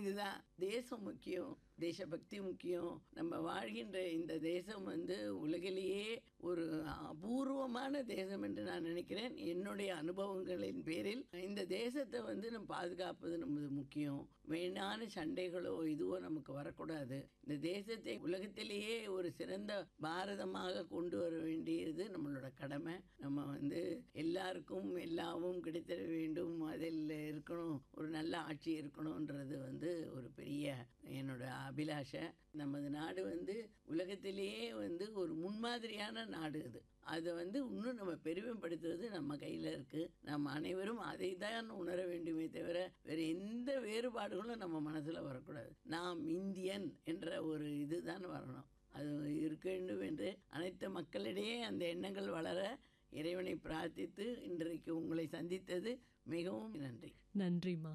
இதுதான் தேசம் முக்கியம் தேசபக்தி முக்கியம் நம்ம வாழ்கின்ற இந்த தேசம் வந்து உலகிலேயே ஒரு அபூர்வமான தேசம் என்று நான் நினைக்கிறேன் என்னுடைய அனுபவங்களின் பேரில் இந்த தேசத்தை வந்து நம்ம பாதுகாப்பது நமது முக்கியம் வீணான சண்டைகளோ இதுவோ நமக்கு வரக்கூடாது இந்த தேசத்தை உலகத்திலேயே ஒரு சிறந்த பாரதமாக கொண்டு வர வேண்டியது நம்மளோட கடமை நம்ம வந்து எல்லாருக்கும் எல்லாமும் கிடைத்திட வேண்டும் அதில் இருக்கணும் ஒரு நல்ல ஆட்சி இருக்கணுன்றது வந்து ஒரு பெரிய என்னோட அபிலாஷை நமது நாடு வந்து உலகத்திலேயே வந்து ஒரு முன்மாதிரியான நாடு அது அதை வந்து இன்னும் நம்ம பெருமைப்படுத்துவது நம்ம கையில் இருக்குது நம்ம அனைவரும் அதை தான் உணர வேண்டுமே தவிர வேறு எந்த வேறுபாடுகளும் நம்ம மனசில் வரக்கூடாது நாம் இந்தியன் என்ற ஒரு இதுதான் வரணும் அது இருக்க வேண்டும் என்று அனைத்து மக்களிடையே அந்த எண்ணங்கள் வளர இறைவனை பிரார்த்தித்து இன்றைக்கு உங்களை சந்தித்தது மிகவும் நன்றி நன்றிம்மா